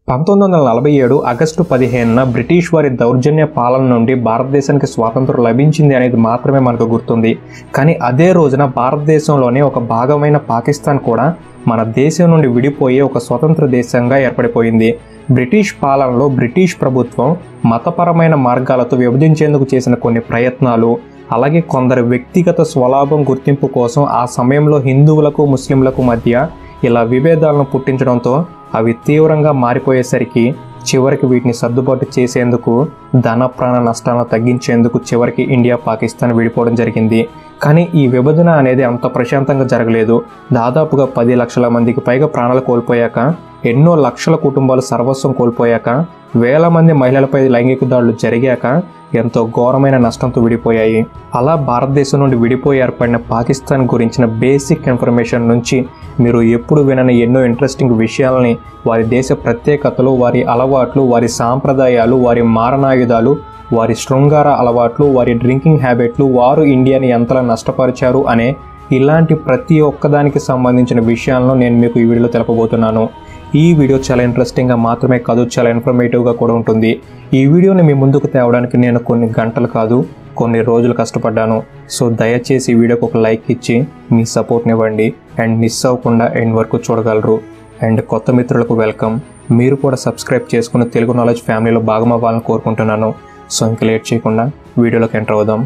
పంతొమ్మిది వందల నలభై ఏడు ఆగస్టు పదిహేనున బ్రిటిష్ వారి దౌర్జన్య పాలన నుండి భారతదేశానికి స్వాతంత్రం లభించింది అనేది మాత్రమే మనకు గుర్తుంది కానీ అదే రోజున భారతదేశంలోని ఒక భాగమైన పాకిస్తాన్ కూడా మన దేశం నుండి విడిపోయి ఒక స్వతంత్ర దేశంగా ఏర్పడిపోయింది బ్రిటిష్ పాలనలో బ్రిటిష్ ప్రభుత్వం మతపరమైన మార్గాలతో విభజించేందుకు చేసిన కొన్ని ప్రయత్నాలు అలాగే కొందరు వ్యక్తిగత స్వలాభం గుర్తింపు కోసం ఆ సమయంలో హిందువులకు ముస్లింలకు మధ్య ఇలా విభేదాలను పుట్టించడంతో అవి తీవ్రంగా మారిపోయేసరికి చివరికి వీటిని సర్దుబాటు చేసేందుకు ధన ప్రాణ నష్టాలను తగ్గించేందుకు చివరికి ఇండియా పాకిస్తాన్ విడిపోవడం జరిగింది కానీ ఈ విభజన అనేది అంత ప్రశాంతంగా జరగలేదు దాదాపుగా పది లక్షల మందికి పైగా ప్రాణాలు కోల్పోయాక ఎన్నో లక్షల కుటుంబాలు సర్వస్వం కోల్పోయాక వేల మంది మహిళలపై లైంగిక దాడులు జరిగాక ఎంతో ఘోరమైన నష్టంతో విడిపోయాయి అలా భారతదేశం నుండి విడిపోయి ఏర్పడిన పాకిస్తాన్ గురించిన బేసిక్ ఇన్ఫర్మేషన్ నుంచి మీరు ఎప్పుడు వినని ఎన్నో ఇంట్రెస్టింగ్ విషయాలని వారి దేశ ప్రత్యేకతలు వారి అలవాట్లు వారి సాంప్రదాయాలు వారి మారణాయుధాలు వారి శృంగార అలవాట్లు వారి డ్రింకింగ్ హ్యాబిట్లు వారు ఇండియాని ఎంతలా నష్టపరిచారు అనే ఇలాంటి ప్రతి ఒక్కదానికి సంబంధించిన విషయాలను నేను మీకు ఈ వీడియోలో తెలపబోతున్నాను ఈ వీడియో చాలా ఇంట్రెస్టింగ్గా మాత్రమే కాదు చాలా ఇన్ఫర్మేటివ్గా కూడా ఉంటుంది ఈ వీడియోని మీ ముందుకు తేవడానికి నేను కొన్ని గంటలు కాదు కొన్ని రోజులు కష్టపడ్డాను సో దయచేసి ఈ వీడియోకి ఒక లైక్ ఇచ్చి మీ సపోర్ట్ని ఇవ్వండి అండ్ మిస్ అవ్వకుండా ఎండ్ వరకు చూడగలరు అండ్ కొత్త మిత్రులకు వెల్కమ్ మీరు కూడా సబ్స్క్రైబ్ చేసుకుని తెలుగు నాలెడ్జ్ ఫ్యామిలీలో భాగం అవ్వాలని కోరుకుంటున్నాను సో ఇంక లేట్ చేయకుండా వీడియోలోకి ఎంటర్ అవుదాం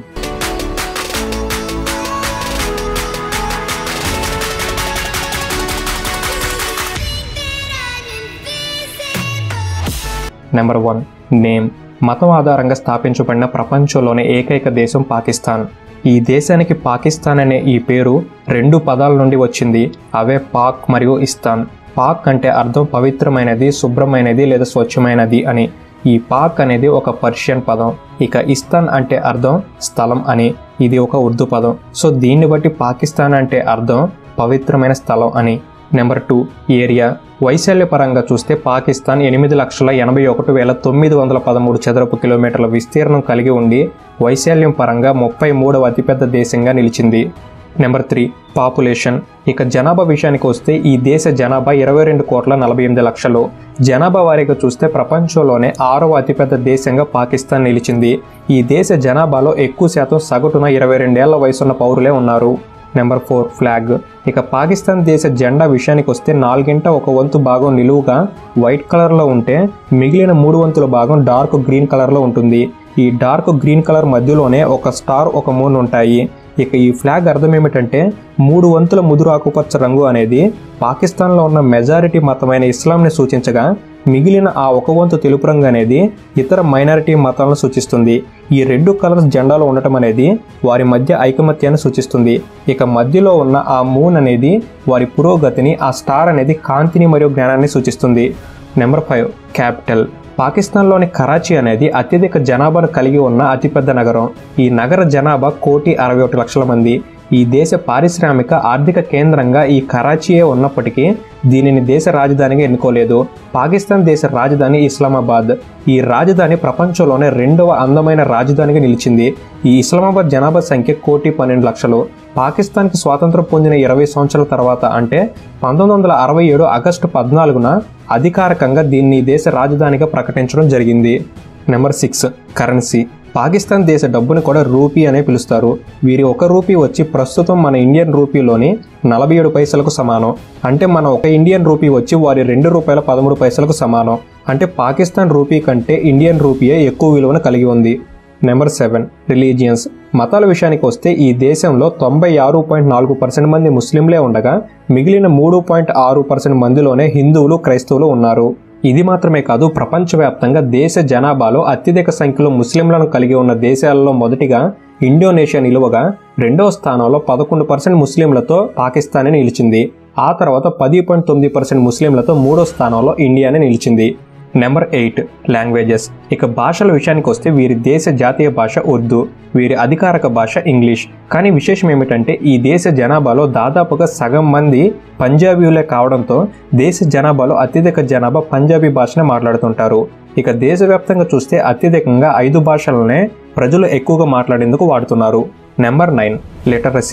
నెంబర్ వన్ నేమ్ మతం ఆధారంగా స్థాపించబడిన ప్రపంచంలోని ఏకైక దేశం పాకిస్తాన్ ఈ దేశానికి పాకిస్తాన్ అనే ఈ పేరు రెండు పదాల నుండి వచ్చింది అవే పాక్ మరియు ఇస్తాన్ పాక్ అంటే అర్థం పవిత్రమైనది శుభ్రమైనది లేదా స్వచ్ఛమైనది అని ఈ పాక్ అనేది ఒక పర్షియన్ పదం ఇక ఇస్తాన్ అంటే అర్థం స్థలం అని ఇది ఒక ఉర్దూ పదం సో దీన్ని బట్టి పాకిస్తాన్ అంటే అర్థం పవిత్రమైన స్థలం అని నెంబర్ టూ ఏరియా వైశాల్య పరంగా చూస్తే పాకిస్తాన్ ఎనిమిది లక్షల ఎనభై ఒకటి వేల తొమ్మిది వందల పదమూడు చదరపు కిలోమీటర్ల విస్తీర్ణం కలిగి ఉండి వైశాల్యం పరంగా ముప్పై మూడవ అతిపెద్ద దేశంగా నిలిచింది నెంబర్ త్రీ పాపులేషన్ ఇక జనాభా విషయానికి వస్తే ఈ దేశ జనాభా ఇరవై రెండు కోట్ల నలభై ఎనిమిది లక్షలు జనాభా వారీగా చూస్తే ప్రపంచంలోనే ఆరవ అతిపెద్ద దేశంగా పాకిస్తాన్ నిలిచింది ఈ దేశ జనాభాలో ఎక్కువ శాతం సగటున ఇరవై రెండేళ్ల వయసున్న పౌరులే ఉన్నారు నెంబర్ ఫోర్ ఫ్లాగ్ ఇక పాకిస్తాన్ దేశ జెండా విషయానికి వస్తే నాలుగింట ఒక వంతు భాగం నిలువుగా వైట్ కలర్లో ఉంటే మిగిలిన మూడు వంతుల భాగం డార్క్ గ్రీన్ కలర్లో ఉంటుంది ఈ డార్క్ గ్రీన్ కలర్ మధ్యలోనే ఒక స్టార్ ఒక మూన్ ఉంటాయి ఇక ఈ ఫ్లాగ్ అర్థం ఏమిటంటే మూడు వంతుల ముదురు ఆకుపచ్చ రంగు అనేది పాకిస్తాన్లో ఉన్న మెజారిటీ మతమైన ఇస్లాంని సూచించగా మిగిలిన ఆ ఒక వంతు తెలుపు రంగు అనేది ఇతర మైనారిటీ మతాలను సూచిస్తుంది ఈ రెండు కలర్స్ జెండాలో ఉండటం అనేది వారి మధ్య ఐకమత్యాన్ని సూచిస్తుంది ఇక మధ్యలో ఉన్న ఆ మూన్ అనేది వారి పురోగతిని ఆ స్టార్ అనేది కాంతిని మరియు జ్ఞానాన్ని సూచిస్తుంది నెంబర్ ఫైవ్ క్యాపిటల్ పాకిస్తాన్లోని కరాచీ అనేది అత్యధిక జనాభాను కలిగి ఉన్న అతిపెద్ద నగరం ఈ నగర జనాభా కోటి అరవై ఒకటి లక్షల మంది ఈ దేశ పారిశ్రామిక ఆర్థిక కేంద్రంగా ఈ కరాచీయే ఉన్నప్పటికీ దీనిని దేశ రాజధానిగా ఎన్నుకోలేదు పాకిస్తాన్ దేశ రాజధాని ఇస్లామాబాద్ ఈ రాజధాని ప్రపంచంలోనే రెండవ అందమైన రాజధానిగా నిలిచింది ఈ ఇస్లామాబాద్ జనాభా సంఖ్య కోటి పన్నెండు లక్షలు పాకిస్తాన్కి స్వాతంత్రం పొందిన ఇరవై సంవత్సరాల తర్వాత అంటే పంతొమ్మిది వందల అరవై ఏడు ఆగస్టు పద్నాలుగున అధికారికంగా దీన్ని ఈ దేశ రాజధానిగా ప్రకటించడం జరిగింది నెంబర్ సిక్స్ కరెన్సీ పాకిస్తాన్ దేశ డబ్బుని కూడా రూపీ అనే పిలుస్తారు వీరి ఒక రూపీ వచ్చి ప్రస్తుతం మన ఇండియన్ రూపీలోని నలభై ఏడు పైసలకు సమానం అంటే మన ఒక ఇండియన్ రూపీ వచ్చి వారి రెండు రూపాయల పదమూడు పైసలకు సమానం అంటే పాకిస్తాన్ రూపీ కంటే ఇండియన్ రూపీయే ఎక్కువ విలువను కలిగి ఉంది నెంబర్ సెవెన్ రిలీజియన్స్ మతాల విషయానికి వస్తే ఈ దేశంలో తొంభై ఆరు పాయింట్ నాలుగు పర్సెంట్ మంది ముస్లింలే ఉండగా మిగిలిన మూడు పాయింట్ ఆరు పర్సెంట్ మందిలోనే హిందువులు క్రైస్తవులు ఉన్నారు ఇది మాత్రమే కాదు ప్రపంచవ్యాప్తంగా దేశ జనాభాలో అత్యధిక సంఖ్యలో ముస్లింలను కలిగి ఉన్న దేశాలలో మొదటిగా ఇండోనేషియా నిలువగా రెండవ స్థానంలో పదకొండు పర్సెంట్ ముస్లింలతో పాకిస్తానే నిలిచింది ఆ తర్వాత పది పాయింట్ తొమ్మిది పర్సెంట్ ముస్లింలతో మూడో స్థానంలో ఇండియానే నిలిచింది నెంబర్ ఎయిట్ లాంగ్వేజెస్ ఇక భాషల విషయానికి వస్తే వీరి దేశ జాతీయ భాష ఉర్దూ వీరి అధికారిక భాష ఇంగ్లీష్ కానీ విశేషం ఏమిటంటే ఈ దేశ జనాభాలో దాదాపుగా సగం మంది పంజాబీలే కావడంతో దేశ జనాభాలో అత్యధిక జనాభా పంజాబీ భాషనే మాట్లాడుతుంటారు ఇక దేశవ్యాప్తంగా చూస్తే అత్యధికంగా ఐదు భాషలనే ప్రజలు ఎక్కువగా మాట్లాడేందుకు వాడుతున్నారు నెంబర్ నైన్ లిటరసీ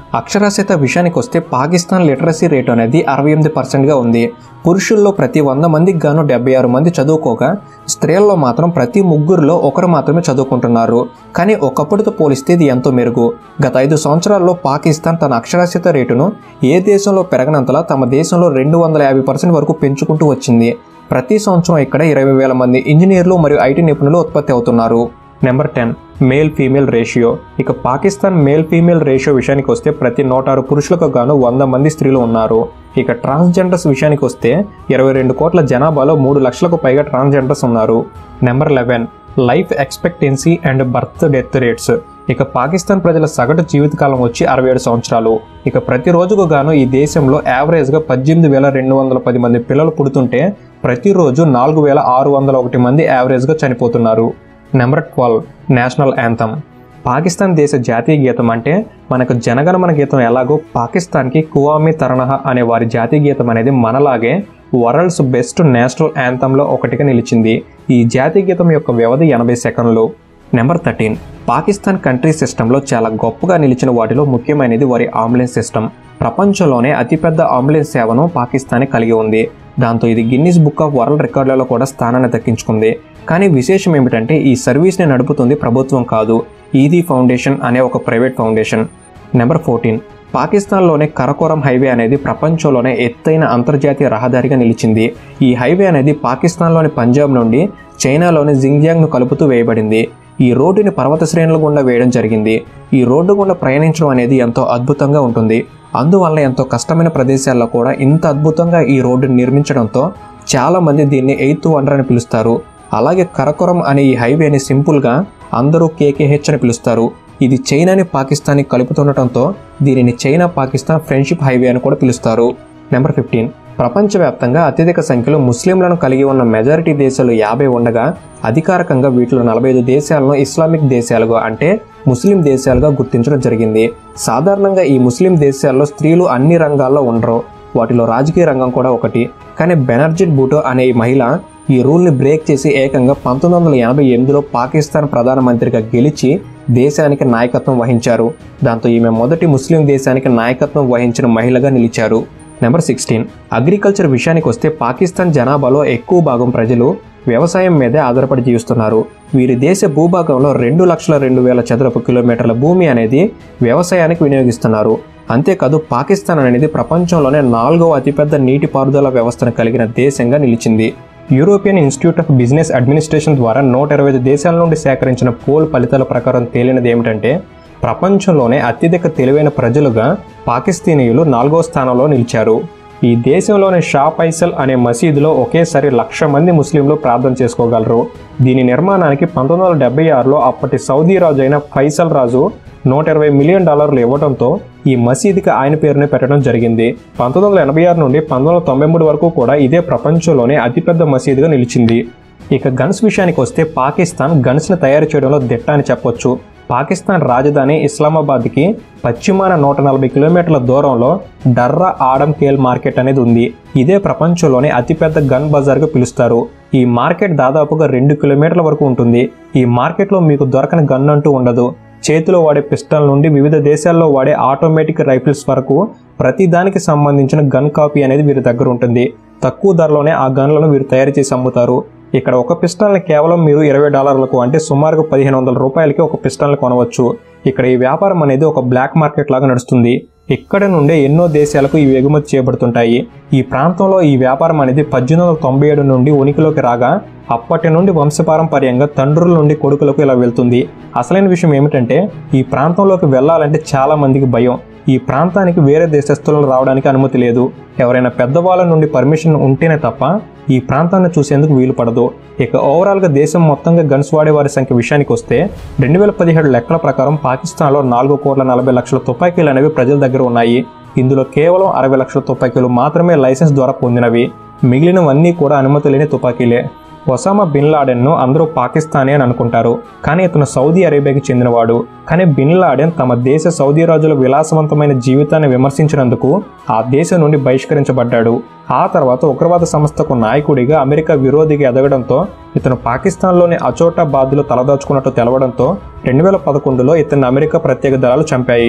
అక్షరాస్యత విషయానికి వస్తే పాకిస్తాన్ లిటరసీ రేట్ అనేది అరవై ఎనిమిది పర్సెంట్గా ఉంది పురుషుల్లో ప్రతి వంద మందికి గాను డెబ్బై ఆరు మంది చదువుకోగా స్త్రీల్లో మాత్రం ప్రతి ముగ్గురులో ఒకరు మాత్రమే చదువుకుంటున్నారు కానీ ఒకప్పటితో పోలిస్తే ఇది ఎంతో మెరుగు గత ఐదు సంవత్సరాల్లో పాకిస్తాన్ తన అక్షరాస్యత రేటును ఏ దేశంలో పెరగనంతలా తమ దేశంలో రెండు వందల యాభై పర్సెంట్ వరకు పెంచుకుంటూ వచ్చింది ప్రతి సంవత్సరం ఇక్కడ ఇరవై వేల మంది ఇంజనీర్లు మరియు ఐటీ నిపుణులు ఉత్పత్తి అవుతున్నారు number ten male female ratio ఇక పాకిస్తాన్ మేల్ ఫీమేల్ రేషియో విషయానికి వస్తే ప్రతి నూట ఆరు పురుషులకు గాను వంద మంది స్త్రీలు ఉన్నారు ఇక ట్రాన్స్జెండర్స్ విషయానికి వస్తే ఇరవై రెండు కోట్ల జనాభాలో మూడు లక్షలకు పైగా ట్రాన్స్జెండర్స్ ఉన్నారు number eleven life expectancy and birth death rates ఇక పాకిస్తాన్ ప్రజల సగటు జీవితకాలం వచ్చి అరవై ఏడు సంవత్సరాలు ఇక ప్రతి రోజుకు గాను ఈ దేశంలో యావరేజ్గా పద్దెనిమిది వేల రెండు వందల పది మంది పిల్లలు పుడుతుంటే ప్రతిరోజు నాలుగు వేల ఆరు వందల ఒకటి మంది యావరేజ్గా చనిపోతున్నారు number twelve national anthem Pakistan దేశ జాతీయ గీతం అంటే మనకు జనగణమన గీతం ఎలాగో పాకిస్తాన్కి కువామి తరణహ అనే వారి జాతీయ గీతం అనేది మనలాగే వరల్డ్స్ బెస్ట్ నేషనల్ యాంథంలో ఒకటిగా నిలిచింది ఈ జాతీయ గీతం యొక్క వ్యవధి ఎనభై సెకండ్లు నెంబర్ థర్టీన్ పాకిస్తాన్ కంట్రీ సిస్టంలో చాలా గొప్పగా నిలిచిన వాటిలో ముఖ్యమైనది వారి అంబులెన్స్ సిస్టమ్ ప్రపంచంలోనే అతిపెద్ద అంబులెన్స్ సేవను పాకిస్తాన్ కలిగి ఉంది దాంతో ఇది గిన్నిస్ బుక్ ఆఫ్ వరల్డ్ రికార్డులలో కూడా స్థానాన్ని దక్కించుకుంది కానీ విశేషం ఏమిటంటే ఈ సర్వీస్ని నడుపుతుంది ప్రభుత్వం కాదు ఈదీ ఫౌండేషన్ అనే ఒక ప్రైవేట్ ఫౌండేషన్ నెంబర్ ఫోర్టీన్ పాకిస్తాన్లోనే కరకోరం హైవే అనేది ప్రపంచంలోనే ఎత్తైన అంతర్జాతీయ రహదారిగా నిలిచింది ఈ హైవే అనేది పాకిస్తాన్లోని పంజాబ్ నుండి చైనాలోని జింగ్జియాంగ్ను కలుపుతూ వేయబడింది ఈ రోడ్డుని పర్వత శ్రేణుల గుండా వేయడం జరిగింది ఈ రోడ్డు గుండా ప్రయాణించడం అనేది ఎంతో అద్భుతంగా ఉంటుంది అందువల్ల ఎంతో కష్టమైన ప్రదేశాల్లో కూడా ఇంత అద్భుతంగా ఈ రోడ్డుని నిర్మించడంతో చాలా మంది దీన్ని ఎయిత్ వండర్ అని పిలుస్తారు అలాగే కరకొరం అనే ఈ హైవేని సింపుల్గా అందరూ కేకేహెచ్ అని పిలుస్తారు ఇది చైనాని పాకిస్తాన్ని కలుపుతుండటంతో దీనిని చైనా పాకిస్తాన్ ఫ్రెండ్షిప్ హైవే అని కూడా పిలుస్తారు నెంబర్ ఫిఫ్టీన్ ప్రపంచవ్యాప్తంగా అత్యధిక సంఖ్యలో ముస్లింలను కలిగి ఉన్న మెజారిటీ దేశాలు యాభై ఉండగా అధికారికంగా వీటిలో నలభై ఐదు దేశాలను ఇస్లామిక్ దేశాలుగా అంటే ముస్లిం దేశాలుగా గుర్తించడం జరిగింది సాధారణంగా ఈ ముస్లిం దేశాల్లో స్త్రీలు అన్ని రంగాల్లో ఉండరు వాటిలో రాజకీయ రంగం కూడా ఒకటి కానీ బెనర్జిట్ బూటో అనే ఈ మహిళ ఈ రూల్ని బ్రేక్ చేసి ఏకంగా పంతొమ్మిది వందల ఎనభై ఎనిమిదిలో పాకిస్తాన్ ప్రధానమంత్రిగా గెలిచి దేశానికి నాయకత్వం వహించారు దాంతో ఈమె మొదటి ముస్లిం దేశానికి నాయకత్వం వహించిన మహిళగా నిలిచారు నెంబర్ సిక్స్టీన్ అగ్రికల్చర్ విషయానికి వస్తే పాకిస్తాన్ జనాభాలో ఎక్కువ భాగం ప్రజలు వ్యవసాయం మీదే ఆధారపడి జీవిస్తున్నారు వీరి దేశ భూభాగంలో రెండు లక్షల రెండు వేల చదరపు కిలోమీటర్ల భూమి అనేది వ్యవసాయానికి వినియోగిస్తున్నారు అంతేకాదు పాకిస్తాన్ అనేది ప్రపంచంలోనే నాలుగవ అతిపెద్ద నీటిపారుదల వ్యవస్థను కలిగిన దేశంగా నిలిచింది European institute of business administration ద్వారా నూట ఇరవై ఐదు దేశాల నుండి సేకరించిన పోల్ ఫలితాల ప్రకారం తేలినది ఏమిటంటే ప్రపంచంలోనే అత్యధిక తెలివైన ప్రజలుగా పాకిస్తీనీయులు నాలుగో స్థానంలో నిలిచారు ఈ దేశంలోని షా ఫైసల్ అనే మసీదులో ఒకేసారి లక్ష మంది ముస్లింలు ప్రార్థన చేసుకోగలరు దీని నిర్మాణానికి పంతొమ్మిది వందల డెబ్బై ఆరులో అప్పటి సౌదీ రాజు అయిన ఫైసల్ రాజు నూట ఇరవై మిలియన్ డాలర్లు ఇవ్వడంతో ఈ మసీదుకి ఆయన పేరునే పెట్టడం జరిగింది పంతొమ్మిది వందల ఎనభై ఆరు నుండి పంతొమ్మిది వందల తొంభై మూడు వరకు కూడా ఇదే ప్రపంచంలోనే అతిపెద్ద మసీదుగా నిలిచింది ఇక గన్స్ విషయానికి వస్తే పాకిస్తాన్ గన్స్ని తయారు చేయడంలో దిట్ట అని చెప్పొచ్చు పాకిస్తాన్ రాజధాని ఇస్లామాబాద్కి పశ్చిమాన నూట నలభై కిలోమీటర్ల దూరంలో డర్రా ఆడమ్ కేల్ మార్కెట్ అనేది ఉంది ఇదే ప్రపంచంలోనే అతిపెద్ద గన్ బజార్గా పిలుస్తారు ఈ మార్కెట్ దాదాపుగా రెండు కిలోమీటర్ల వరకు ఉంటుంది ఈ మార్కెట్లో మీకు దొరకని గన్ అంటూ ఉండదు చేతిలో వాడే పిస్టల్ నుండి వివిధ దేశాల్లో వాడే ఆటోమేటిక్ రైఫిల్స్ వరకు ప్రతి దానికి సంబంధించిన గన్ కాపీ అనేది వీరి దగ్గర ఉంటుంది తక్కువ ధరలోనే ఆ గన్లను వీరు తయారు చేసి అమ్ముతారు ఇక్కడ ఒక పిస్టల్ని కేవలం మీరు ఇరవై డాలర్లకు అంటే సుమారుగా పదిహేను వందల రూపాయలకి ఒక పిస్టల్ని కొనవచ్చు ఇక్కడ ఈ వ్యాపారం అనేది ఒక బ్లాక్ మార్కెట్ లాగా నడుస్తుంది ఇక్కడ నుండే ఎన్నో దేశాలకు ఇవి ఎగుమతి చేయబడుతుంటాయి ఈ ప్రాంతంలో ఈ వ్యాపారం అనేది పద్దెనిమిది వందల తొంభై ఏడు నుండి ఉనికిలోకి రాగా అప్పటి నుండి వంశపారంపర్యంగా తండ్రుల నుండి కొడుకులకు ఇలా వెళ్తుంది అసలైన విషయం ఏమిటంటే ఈ ప్రాంతంలోకి వెళ్ళాలంటే చాలా మందికి భయం ఈ ప్రాంతానికి వేరే దేశస్తులను రావడానికి అనుమతి లేదు ఎవరైనా పెద్దవాళ్ళ నుండి పర్మిషన్ ఉంటేనే తప్ప ఈ ప్రాంతాన్ని చూసేందుకు వీలు పడదు ఇక ఓవరాల్గా దేశం మొత్తంగా గన్స్ వాడే వారి సంఖ్య విషయానికి వస్తే రెండు వేల పదిహేడు లెక్కల ప్రకారం పాకిస్తాన్లో నాలుగు కోట్ల నలభై లక్షల తుపాకీలు అనేవి ప్రజల దగ్గర ఉన్నాయి ఇందులో కేవలం అరవై లక్షల తుపాకీలు మాత్రమే లైసెన్స్ ద్వారా పొందినవి మిగిలినవన్నీ కూడా అనుమతి లేని తుపాకీలే ఒసామా బిన్ లాడెన్ను అందరూ పాకిస్తానీ అని అనుకుంటారు కానీ ఇతను సౌదీ అరేబియాకి చెందినవాడు కానీ బిన్ లాడెన్ తమ దేశ సౌదీ రాజుల విలాసవంతమైన జీవితాన్ని విమర్శించినందుకు ఆ దేశం నుండి బహిష్కరించబడ్డాడు ఆ తర్వాత ఉగ్రవాద సంస్థకు నాయకుడిగా అమెరికా విరోధిగా ఎదగడంతో ఇతను పాకిస్తాన్లోని అచోటాబాద్లో తలదాచుకున్నట్టు తెలవడంతో రెండు వేల పదకొండులో ఇతన్ని అమెరికా ప్రత్యేక దళాలు చంపాయి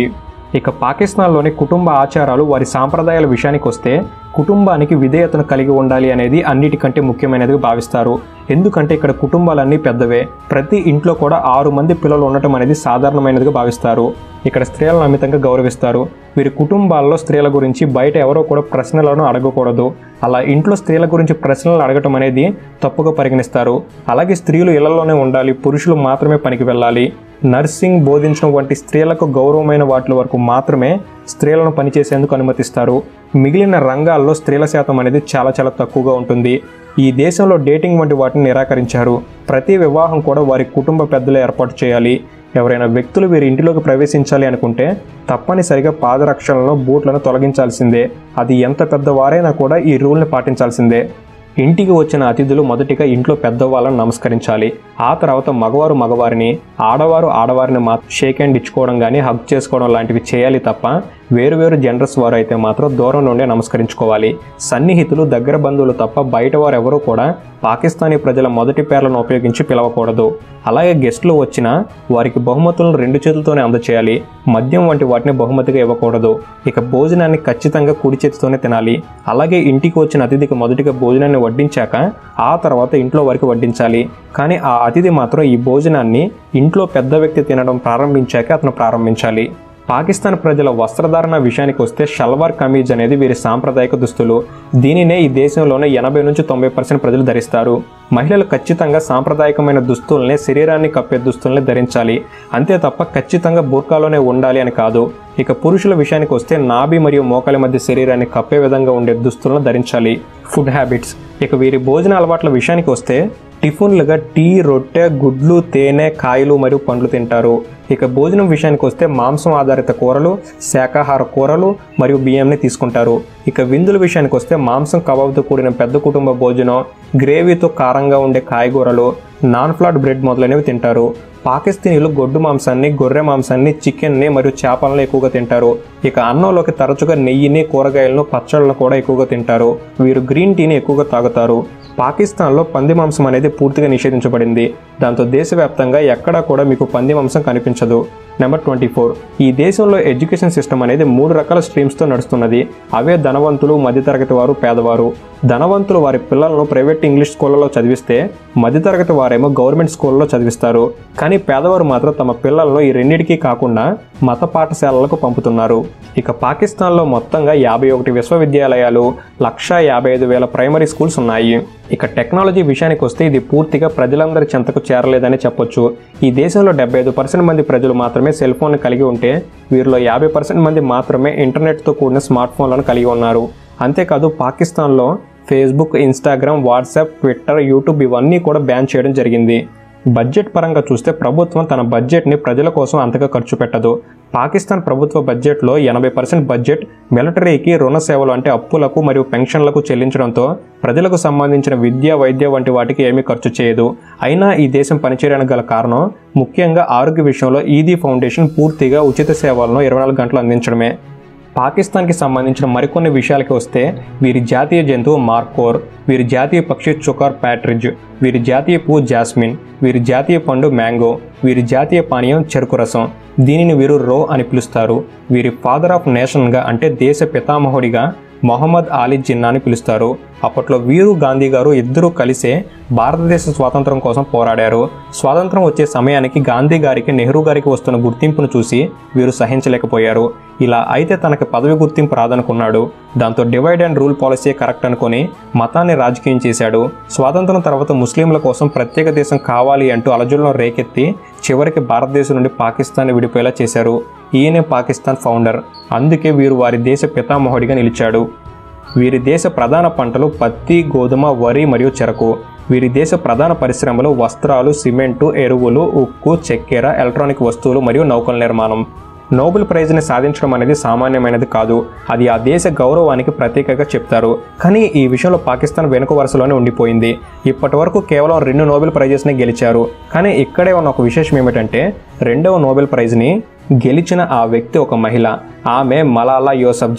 ఇక పాకిస్తాన్లోని కుటుంబ ఆచారాలు వారి సాంప్రదాయాల విషయానికి వస్తే కుటుంబానికి విధేయతను కలిగి ఉండాలి అనేది అన్నిటికంటే ముఖ్యమైనదిగా భావిస్తారు ఎందుకంటే ఇక్కడ కుటుంబాలన్నీ పెద్దవే ప్రతి ఇంట్లో కూడా ఆరు మంది పిల్లలు ఉండటం అనేది సాధారణమైనదిగా భావిస్తారు ఇక్కడ స్త్రీలను అమితంగా గౌరవిస్తారు వీరి కుటుంబాల్లో స్త్రీల గురించి బయట ఎవరో కూడా ప్రశ్నలను అడగకూడదు అలా ఇంట్లో స్త్రీల గురించి ప్రశ్నలు అడగటం అనేది తప్పుగా పరిగణిస్తారు అలాగే స్త్రీలు ఇళ్లలోనే ఉండాలి పురుషులు మాత్రమే పనికి వెళ్ళాలి నర్సింగ్ బోధించడం వంటి స్త్రీలకు గౌరవమైన వాటి వరకు మాత్రమే స్త్రీలను పనిచేసేందుకు అనుమతిస్తారు మిగిలిన రంగాల్లో స్త్రీల శాతం అనేది చాలా చాలా తక్కువగా ఉంటుంది ఈ దేశంలో డేటింగ్ వంటి వాటిని నిరాకరించారు ప్రతి వివాహం కూడా వారి కుటుంబ పెద్దలు ఏర్పాటు చేయాలి ఎవరైనా వ్యక్తులు వీరి ఇంటిలోకి ప్రవేశించాలి అనుకుంటే తప్పనిసరిగా పాదరక్షలను బూట్లను తొలగించాల్సిందే అది ఎంత పెద్దవారైనా కూడా ఈ రూల్ని పాటించాల్సిందే ఇంటికి వచ్చిన అతిథులు మొదటిగా ఇంట్లో పెద్దవాళ్ళని నమస్కరించాలి ఆ తర్వాత మగవారు మగవారిని ఆడవారు ఆడవారిని మా షేక్ హ్యాండ్ ఇచ్చుకోవడం కానీ హగ్ చేసుకోవడం లాంటివి చేయాలి తప్ప వేరువేరు జెండర్స్ వారు అయితే మాత్రం దూరం నుండి నమస్కరించుకోవాలి సన్నిహితులు దగ్గర బంధువులు తప్ప బయట వారు ఎవరూ కూడా పాకిస్తానీ ప్రజల మొదటి పేర్లను ఉపయోగించి పిలవకూడదు అలాగే గెస్టులు వచ్చినా వారికి బహుమతులను రెండు చేతులతోనే అందచేయాలి మద్యం వంటి వాటిని బహుమతిగా ఇవ్వకూడదు ఇక భోజనాన్ని ఖచ్చితంగా కుడి చేతితోనే తినాలి అలాగే ఇంటికి వచ్చిన అతిథికి మొదటిగా భోజనాన్ని వడ్డించాక ఆ తర్వాత ఇంట్లో వారికి వడ్డించాలి కానీ ఆ అతిథి మాత్రం ఈ భోజనాన్ని ఇంట్లో పెద్ద వ్యక్తి తినడం ప్రారంభించాక అతను ప్రారంభించాలి పాకిస్తాన్ ప్రజల వస్త్రధారణ విషయానికి వస్తే షల్వార్ కమీజ్ అనేది వీరి సాంప్రదాయక దుస్తులు దీనినే ఈ దేశంలోనే ఎనభై నుంచి తొంభై పర్సెంట్ ప్రజలు ధరిస్తారు మహిళలు ఖచ్చితంగా సాంప్రదాయకమైన దుస్తుల్ని శరీరాన్ని కప్పే దుస్తుల్ని ధరించాలి అంతే తప్ప ఖచ్చితంగా బూర్కాలోనే ఉండాలి అని కాదు ఇక పురుషుల విషయానికి వస్తే నాభి మరియు మోకాలి మధ్య శరీరాన్ని కప్పే విధంగా ఉండే దుస్తులను ధరించాలి ఫుడ్ హ్యాబిట్స్ ఇక వీరి భోజన అలవాట్ల విషయానికి వస్తే టిఫిన్లుగా టీ రొట్టె గుడ్లు తేనె కాయలు మరియు పండ్లు తింటారు ఇక భోజనం విషయానికి వస్తే మాంసం ఆధారిత కూరలు శాకాహార కూరలు మరియు బియ్యంని తీసుకుంటారు ఇక విందుల విషయానికి వస్తే మాంసం కబాబ్తో కూడిన పెద్ద కుటుంబ భోజనం గ్రేవీతో కారంగా ఉండే కాయగూరలు నాన్ ఫ్లాట్ బ్రెడ్ మొదలైనవి తింటారు పాకిస్తీనీలు గొడ్డు మాంసాన్ని గొర్రె మాంసాన్ని చికెన్ని మరియు చేపలను ఎక్కువగా తింటారు ఇక అన్నంలోకి తరచుగా నెయ్యిని కూరగాయలను పచ్చళ్ళను కూడా ఎక్కువగా తింటారు వీరు గ్రీన్ టీని ఎక్కువగా తాగుతారు పాకిస్తాన్లో పంది మాంసం అనేది పూర్తిగా నిషేధించబడింది దాంతో దేశవ్యాప్తంగా ఎక్కడా కూడా మీకు పంది మాంసం కనిపించదు నెంబర్ ట్వంటీ ఫోర్ ఈ దేశంలో ఎడ్యుకేషన్ సిస్టమ్ అనేది మూడు రకాల స్ట్రీమ్స్తో నడుస్తున్నది అవే ధనవంతులు మధ్యతరగతి వారు పేదవారు ధనవంతులు వారి పిల్లలను ప్రైవేట్ ఇంగ్లీష్ స్కూళ్ళలో చదివిస్తే మధ్యతరగతి వారేమో గవర్నమెంట్ స్కూల్లో చదివిస్తారు కానీ పేదవారు మాత్రం తమ పిల్లలను ఈ రెండింటికి కాకుండా మత పాఠశాలలకు పంపుతున్నారు ఇక పాకిస్తాన్లో మొత్తంగా యాభై ఒకటి విశ్వవిద్యాలయాలు లక్షా యాభై ఐదు వేల ప్రైమరీ స్కూల్స్ ఉన్నాయి ఇక టెక్నాలజీ విషయానికి వస్తే ఇది పూర్తిగా ప్రజలందరి చెంతకు చేరలేదని చెప్పొచ్చు ఈ దేశంలో డెబ్బై ఐదు పర్సెంట్ మంది ప్రజలు మాత్రమే సెల్ ఫోన్ కలిగి ఉంటే వీరిలో యాభై పర్సెంట్ మంది మాత్రమే ఇంటర్నెట్తో కూడిన స్మార్ట్ ఫోన్లను కలిగి ఉన్నారు అంతేకాదు పాకిస్తాన్లో Facebook Instagram WhatsApp Twitter YouTube ఇవన్నీ కూడా బ్యాన్ చేయడం జరిగింది బడ్జెట్ పరంగా చూస్తే ప్రభుత్వం తన బడ్జెట్ని ప్రజల కోసం అంతగా ఖర్చు పెట్టదు పాకిస్తాన్ ప్రభుత్వ బడ్జెట్లో ఎనభై పర్సెంట్ బడ్జెట్ మిలిటరీకి రుణ సేవలు అంటే అప్పులకు మరియు పెన్షన్లకు చెల్లించడంతో ప్రజలకు సంబంధించిన విద్య వైద్య వంటి వాటికి ఏమీ ఖర్చు చేయదు అయినా ఈ దేశం పనిచేయడానికి గల కారణం ముఖ్యంగా ఆరోగ్య విషయంలో ఈదీ ఫౌండేషన్ పూర్తిగా ఉచిత సేవలను ఇరవై నాలుగు గంటలు అందించడమే పాకిస్తాన్కి సంబంధించిన మరికొన్ని విషయాలకి వస్తే వీరి జాతీయ జంతువు మార్కోర్ వీరి జాతీయ పక్షి చుకార్ ప్యాట్రిడ్జ్ వీరి జాతీయ పువ్వు జాస్మిన్ వీరి జాతీయ పండు మ్యాంగో వీరి జాతీయ పానీయం చెరుకు రసం దీనిని వీరు రో అని పిలుస్తారు వీరి ఫాదర్ ఆఫ్ నేషన్గా అంటే దేశ పితామహుడిగా మొహమ్మద్ అలీ జిన్నా అని పిలుస్తారు అప్పట్లో వీరు గాంధీ గారు ఇద్దరూ కలిసే భారతదేశ స్వాతంత్రం కోసం పోరాడారు స్వాతంత్రం వచ్చే సమయానికి గాంధీ గారికి నెహ్రూ గారికి వస్తున్న గుర్తింపును చూసి వీరు సహించలేకపోయారు ఇలా అయితే తనకి పదవి గుర్తింపు రాదనుకున్నాడు దాంతో divide and rule policy correct అనుకొని మతాన్ని రాజకీయం చేశాడు స్వాతంత్రం తర్వాత ముస్లింల కోసం ప్రత్యేక దేశం కావాలి అంటూ అలజులను రేకెత్తి చివరికి భారతదేశం నుండి పాకిస్తాన్ విడిపోయేలా చేశారు ఈయనే పాకిస్తాన్ ఫౌండర్ అందుకే వీరు వారి దేశ పితామహుడిగా నిలిచాడు వీరి దేశ ప్రధాన పంటలు పత్తి గోధుమ వరి మరియు చెరకు వీరి దేశ ప్రధాన పరిశ్రమలు వస్త్రాలు సిమెంటు ఎరువులు ఉక్కు చక్కెర ఎలక్ట్రానిక్ వస్తువులు మరియు నౌకల నిర్మాణం నోబెల్ ప్రైజ్ని సాధించడం అనేది సామాన్యమైనది కాదు అది ఆ దేశ గౌరవానికి ప్రత్యేకగా చెప్తారు కానీ ఈ విషయంలో పాకిస్తాన్ వెనుక వరుసలోనే ఉండిపోయింది ఇప్పటి వరకు కేవలం రెండు నోబెల్ ప్రైజెస్ని గెలిచారు కానీ ఇక్కడే ఉన్న ఒక విశేషం ఏమిటంటే రెండవ నోబెల్ ప్రైజ్ని గెలిచిన ఆ వ్యక్తి ఒక మహిళ ఆమె మలాలా యూసఫ్జై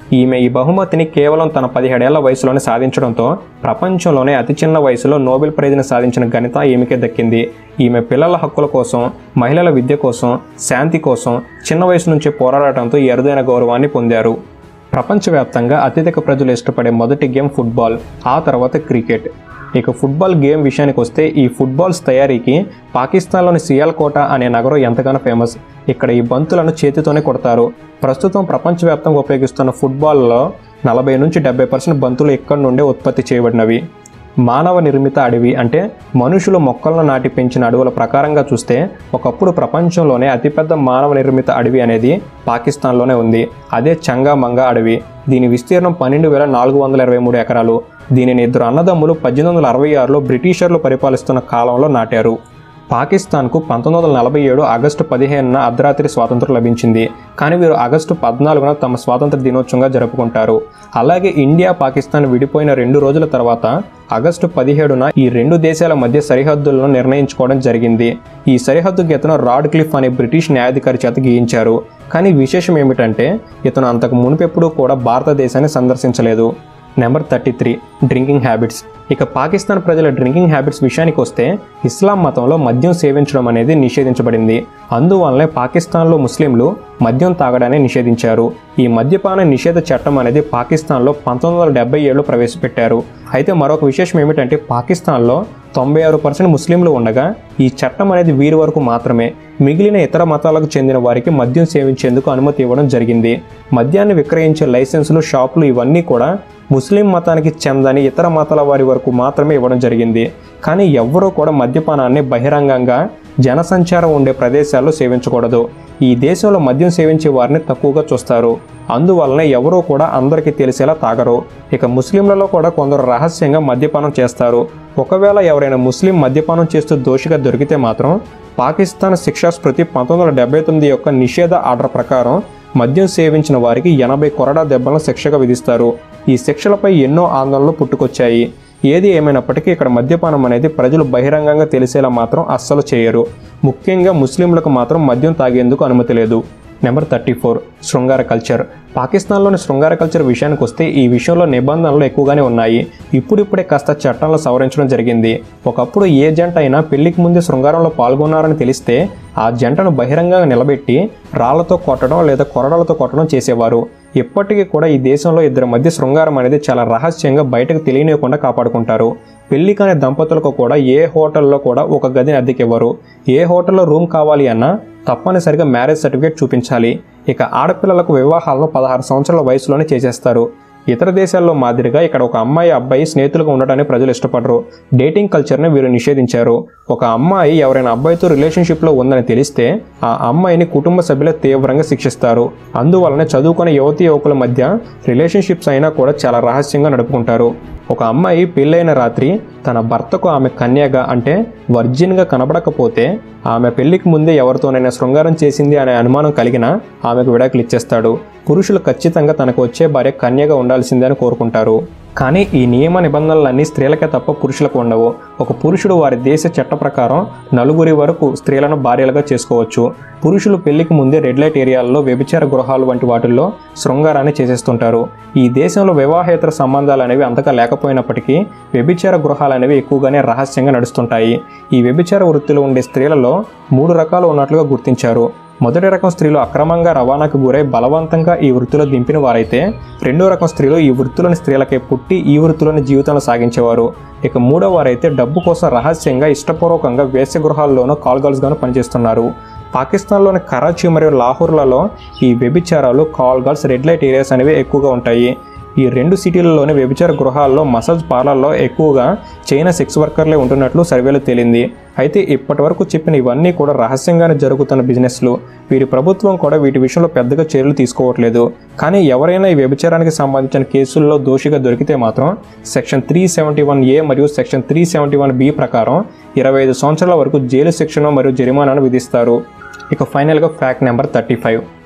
ఈమె ఈ బహుమతిని కేవలం తన పదిహేడేళ్ల వయసులోనే సాధించడంతో ప్రపంచంలోనే అతి చిన్న వయసులో నోబెల్ ప్రైజ్ని సాధించిన ఘనత ఈమెకే దక్కింది ఈమె పిల్లల హక్కుల కోసం మహిళల విద్య కోసం శాంతి కోసం చిన్న వయసు నుంచే పోరాడటంతో ఈ అరుదైన గౌరవాన్ని పొందారు ప్రపంచవ్యాప్తంగా అత్యధిక ప్రజలు ఇష్టపడే మొదటి గేమ్ ఫుట్బాల్ ఆ తర్వాత క్రికెట్ ఇక ఫుట్బాల్ గేమ్ విషయానికి వస్తే ఈ ఫుట్బాల్స్ తయారీకి పాకిస్తాన్లోని సియాల్కోట అనే నగరం ఎంతగానో ఫేమస్ ఇక్కడ ఈ బంతులను చేతితోనే కొడతారు ప్రస్తుతం ప్రపంచవ్యాప్తంగా ఉపయోగిస్తున్న ఫుట్బాల్లో నలభై నుంచి డెబ్బై పర్సెంట్ బంతులు ఇక్కడ నుండే ఉత్పత్తి చేయబడినవి మానవ నిర్మిత అడవి అంటే మనుషులు మొక్కలను నాటి పెంచిన అడవుల ప్రకారంగా చూస్తే ఒకప్పుడు ప్రపంచంలోనే అతిపెద్ద మానవ నిర్మిత అడవి అనేది పాకిస్తాన్లోనే ఉంది అదే చంగామంగా అడవి దీని విస్తీర్ణం పన్నెండు వేల నాలుగు వందల ఇరవై మూడు ఎకరాలు దీనిని ఇద్దరు అన్నదమ్ములు పద్దెనిమిది వందల అరవై ఆరులో బ్రిటిషర్లు పరిపాలిస్తున్న కాలంలో నాటారు పాకిస్తాన్కు పంతొమ్మిది వందల నలభై ఏడు ఆగస్టు పదిహేనున అర్ధరాత్రి స్వాతంత్రం లభించింది కానీ వీరు ఆగస్టు పద్నాలుగున తమ స్వాతంత్ర దినోత్సవంగా జరుపుకుంటారు అలాగే ఇండియా పాకిస్తాన్ విడిపోయిన రెండు రోజుల తర్వాత ఆగస్టు పదిహేడున ఈ రెండు దేశాల మధ్య సరిహద్దులను నిర్ణయించుకోవడం జరిగింది ఈ సరిహద్దు గీతను రాడ్ క్లిఫ్ అనే బ్రిటిష్ న్యాయాధికారి చేత గీయించారు కానీ విశేషం ఏమిటంటే ఇతను అంతకు మునిపెప్పుడూ కూడా భారతదేశాన్ని సందర్శించలేదు number thirty three drinking habits ఇక పాకిస్తాన్ ప్రజల డ్రింకింగ్ హ్యాబిట్స్ విషయానికి వస్తే ఇస్లాం మతంలో మద్యం సేవించడం అనేది నిషేధించబడింది అందువల్లనే పాకిస్తాన్లో ముస్లింలు మద్యం తాగడాన్ని నిషేధించారు ఈ మద్యపాన నిషేధ చట్టం అనేది పాకిస్తాన్లో పంతొమ్మిది వందల డెబ్బై ఏడులో ప్రవేశపెట్టారు అయితే మరొక విశేషం ఏమిటంటే పాకిస్తాన్లో తొంభై ఆరు పర్సెంట్ ముస్లింలు ఉండగా ఈ చట్టం అనేది వీరి వరకు మాత్రమే మిగిలిన ఇతర మతాలకు చెందిన వారికి మద్యం సేవించేందుకు అనుమతి ఇవ్వడం జరిగింది మద్యాన్ని విక్రయించే లైసెన్సులు షాపులు ఇవన్నీ కూడా ముస్లిం మతానికి చెందని ఇతర మతాల వారి వరకు మాత్రమే ఇవ్వడం జరిగింది కానీ ఎవ్వరూ కూడా మద్యపానాన్ని బహిరంగంగా జనసంచారం ఉండే ప్రదేశాల్లో సేవించకూడదు ఈ దేశంలో మద్యం సేవించే వారిని తక్కువగా చూస్తారు అందువలన ఎవరూ కూడా అందరికీ తెలిసేలా తాగరు ఇక ముస్లింలలో కూడా కొందరు రహస్యంగా మద్యపానం చేస్తారు ఒకవేళ ఎవరైనా ముస్లిం మద్యపానం చేస్తూ దోషిగా దొరికితే మాత్రం పాకిస్తాన్ శిక్షా స్మృతి పంతొమ్మిది వందల డెబ్బై తొమ్మిది యొక్క నిషేధ ఆర్డర్ ప్రకారం మద్యం సేవించిన వారికి ఎనభై కొరడా దెబ్బలను శిక్షగా విధిస్తారు ఈ శిక్షలపై ఎన్నో ఆందోళనలు పుట్టుకొచ్చాయి ఏది ఏమైనప్పటికీ ఇక్కడ మద్యపానం అనేది ప్రజలు బహిరంగంగా తెలిసేలా మాత్రం అస్సలు చేయరు ముఖ్యంగా ముస్లింలకు మాత్రం మద్యం తాగేందుకు అనుమతి లేదు నెంబర్ థర్టీ ఫోర్ శృంగార కల్చర్ పాకిస్తాన్లోని శృంగార కల్చర్ విషయానికి వస్తే ఈ విషయంలో నిబంధనలు ఎక్కువగానే ఉన్నాయి ఇప్పుడిప్పుడే కాస్త చట్టాలను సవరించడం జరిగింది ఒకప్పుడు ఏ జంట అయినా పెళ్లికి ముందే శృంగారంలో పాల్గొన్నారని తెలిస్తే ఆ జంటను బహిరంగంగా నిలబెట్టి రాళ్లతో కొట్టడం లేదా కొరడాలతో కొట్టడం చేసేవారు ఇప్పటికీ కూడా ఈ దేశంలో ఇద్దరి మధ్య శృంగారం అనేది చాలా రహస్యంగా బయటకు తెలియనివ్వకుండా కాపాడుకుంటారు పెళ్లి కాని దంపతులకు కూడా ఏ హోటల్లో కూడా ఒక గదిని అద్దెకివ్వరు ఏ హోటల్లో రూమ్ కావాలి అన్నా తప్పనిసరిగా మ్యారేజ్ సర్టిఫికేట్ చూపించాలి ఇక ఆడపిల్లలకు వివాహాలను పదహారు సంవత్సరాల వయసులోనే చేసేస్తారు ఇతర దేశాల్లో మాదిరిగా ఇక్కడ ఒక అమ్మాయి అబ్బాయి స్నేహితులుగా ఉండటాన్ని ప్రజలు ఇష్టపడరు డేటింగ్ కల్చర్ని వీరు నిషేధించారు ఒక అమ్మాయి ఎవరైనా అబ్బాయితో రిలేషన్షిప్లో ఉందని తెలిస్తే ఆ అమ్మాయిని కుటుంబ సభ్యులు తీవ్రంగా శిక్షిస్తారు అందువలన చదువుకునే యువతి యువకుల మధ్య రిలేషన్షిప్స్ అయినా కూడా చాలా రహస్యంగా నడుపుకుంటారు ఒక అమ్మాయి పెళ్ళైన రాత్రి తన భర్తకు ఆమె కన్యగా అంటే వర్జిన్గా కనబడకపోతే ఆమె పెళ్లికి ముందే ఎవరితోనైనా శృంగారం చేసింది అనే అనుమానం కలిగినా ఆమెకు విడాకులు ఇచ్చేస్తాడు పురుషులు ఖచ్చితంగా తనకు వచ్చే భార్య కన్యగా ఉండాల్సిందే అని కోరుకుంటారు కానీ ఈ నియమ నిబంధనలన్నీ స్త్రీలకే తప్ప పురుషులకు ఉండవు ఒక పురుషుడు వారి దేశ చట్ట ప్రకారం నలుగురి వరకు స్త్రీలను భార్యలుగా చేసుకోవచ్చు పురుషులు పెళ్లికి ముందే రెడ్ లైట్ ఏరియాల్లో వ్యభిచార గృహాలు వంటి వాటిల్లో శృంగారాన్ని చేసేస్తుంటారు ఈ దేశంలో వివాహేతర సంబంధాలు అనేవి అంతగా లేకపోయినప్పటికీ వ్యభిచార గృహాలు అనేవి ఎక్కువగానే రహస్యంగా నడుస్తుంటాయి ఈ వ్యభిచార వృత్తిలో ఉండే స్త్రీలలో మూడు రకాలు ఉన్నట్లుగా గుర్తించారు మొదటి రకం స్త్రీలు అక్రమంగా రవాణాకు గురై బలవంతంగా ఈ వృత్తిలో దింపిన వారైతే రెండో రకం స్త్రీలు ఈ వృత్తిలోని స్త్రీలకే పుట్టి ఈ వృత్తిలోని జీవితాలను సాగించేవారు ఇక మూడో వారైతే డబ్బు కోసం రహస్యంగా ఇష్టపూర్వకంగా వేశ్య గృహాల్లోనూ కాల్ గర్ల్స్గాను పనిచేస్తున్నారు పాకిస్తాన్లోని కరాచీ మరియు లాహోర్లలో ఈ వ్యభిచారాలు call girls red light areas అనేవి ఎక్కువగా ఉంటాయి ఈ రెండు సిటీలలోని వ్యభిచార గృహాల్లో మసాజ్ పార్లర్లో ఎక్కువగా చైనా సెక్స్ వర్కర్లే ఉంటున్నట్లు సర్వేలో తేలింది అయితే ఇప్పటి వరకు చెప్పిన ఇవన్నీ కూడా రహస్యంగానే జరుగుతున్న బిజినెస్లు వీరి ప్రభుత్వం కూడా వీటి విషయంలో పెద్దగా చర్యలు తీసుకోవట్లేదు కానీ ఎవరైనా ఈ వ్యభిచారానికి సంబంధించిన కేసుల్లో దోషిగా దొరికితే మాత్రం section three seventy one A మరియు section three seventy one B ప్రకారం ఇరవై ఐదు సంవత్సరాల వరకు జైలు శిక్షను మరియు జరిమానాను విధిస్తారు ఇక ఫైనల్గా fact number thirty five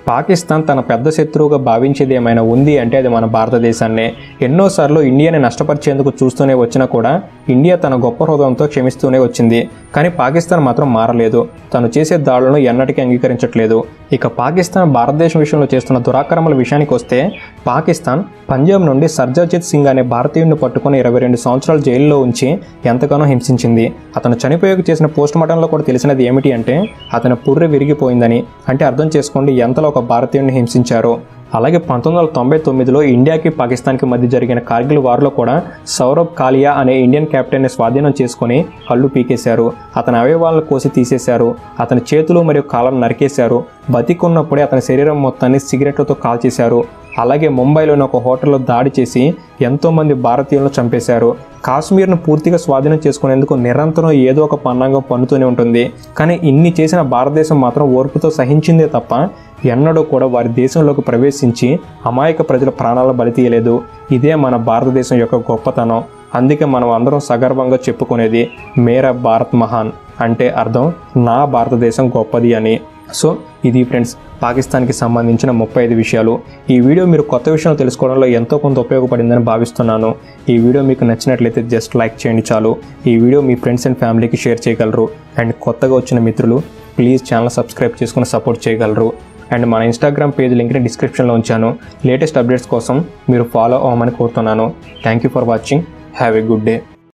Pakistan తన పెద్ద శత్రువుగా భావించేది ఏమైనా ఉంది అంటే అది మన భారతదేశాన్నే ఎన్నోసార్లు ఇండియాని నష్టపరిచేందుకు చూస్తూనే వచ్చినా కూడా ఇండియా తన గొప్ప హృదయంతో క్షమిస్తూనే వచ్చింది కానీ పాకిస్తాన్ మాత్రం మారలేదు తను చేసే దాడులను ఎన్నటికీ అంగీకరించట్లేదు ఇక పాకిస్తాన్ భారతదేశం విషయంలో చేస్తున్న దురాక్రమణ విషయానికి వస్తే పాకిస్తాన్ పంజాబ్ నుండి సర్జాజిత్ సింగ్ అనే భారతీయుడిని పట్టుకుని ఇరవై రెండు సంవత్సరాలు జైల్లో ఉంచి ఎంతగానో హింసించింది అతను చనిపోయాక చేసిన పోస్ట్ మార్టంలో కూడా తెలిసినది ఏమిటి అంటే అతని పుర్రె విరిగిపోయిందని అంటే అర్థం చేసుకోండి ఎంతలో ఒక భారతీయుడిని హింసించారో అలాగే పంతొమ్మిది వందల తొంభై తొమ్మిదిలో ఇండియాకి పాకిస్తాన్కి మధ్య జరిగిన కార్గిల్ వార్లో కూడా సౌరభ్ కాలియా అనే ఇండియన్ కెప్టెన్ని స్వాధీనం చేసుకుని కళ్ళు పీకేశారు అతని అవయవాలను కోసి తీసేశారు అతని చేతులు మరియు కాళ్ళను నరికేశారు బతికున్నప్పుడే అతని శరీరం మొత్తాన్ని సిగరెట్లతో కాల్చేశారు అలాగే ముంబైలోని ఒక హోటల్లో దాడి చేసి ఎంతోమంది భారతీయులను చంపేశారు కాశ్మీర్ను పూర్తిగా స్వాధీనం చేసుకునేందుకు నిరంతరం ఏదో ఒక పన్నాంగం పన్నుతూనే ఉంటుంది కానీ ఇన్ని చేసిన భారతదేశం మాత్రం ఓర్పుతో సహించిందే తప్ప ఎన్నడూ కూడా వారి దేశంలోకి ప్రవేశించి అమాయక ప్రజల ప్రాణాలను బలి తీయలేదు ఇదే మన భారతదేశం యొక్క గొప్పతనం అందుకే మనం అందరం సగర్వంగా చెప్పుకునేది మేరా భారత్ మహాన్ అంటే అర్థం నా భారతదేశం గొప్పది అని సో ఇది ఫ్రెండ్స్ పాకిస్తాన్కి సంబంధించిన ముప్పై ఐదు విషయాలు ఈ వీడియో మీరు కొత్త విషయాలు తెలుసుకోవడంలో ఎంతో కొంత ఉపయోగపడిందని భావిస్తున్నాను ఈ వీడియో మీకు నచ్చినట్లయితే జస్ట్ లైక్ చేయండి చాలు ఈ వీడియో మీ ఫ్రెండ్స్ అండ్ ఫ్యామిలీకి షేర్ చేయగలరు అండ్ కొత్తగా వచ్చిన మిత్రులు ప్లీజ్ ఛానల్ సబ్స్క్రైబ్ చేసుకుని సపోర్ట్ చేయగలరు అండ్ మన ఇన్స్టాగ్రామ్ పేజ్ లింక్ని డిస్క్రిప్షన్లో ఉంచాను లేటెస్ట్ అప్డేట్స్ కోసం మీరు ఫాలో అవ్వమని కోరుతున్నాను thank you for watching have a good day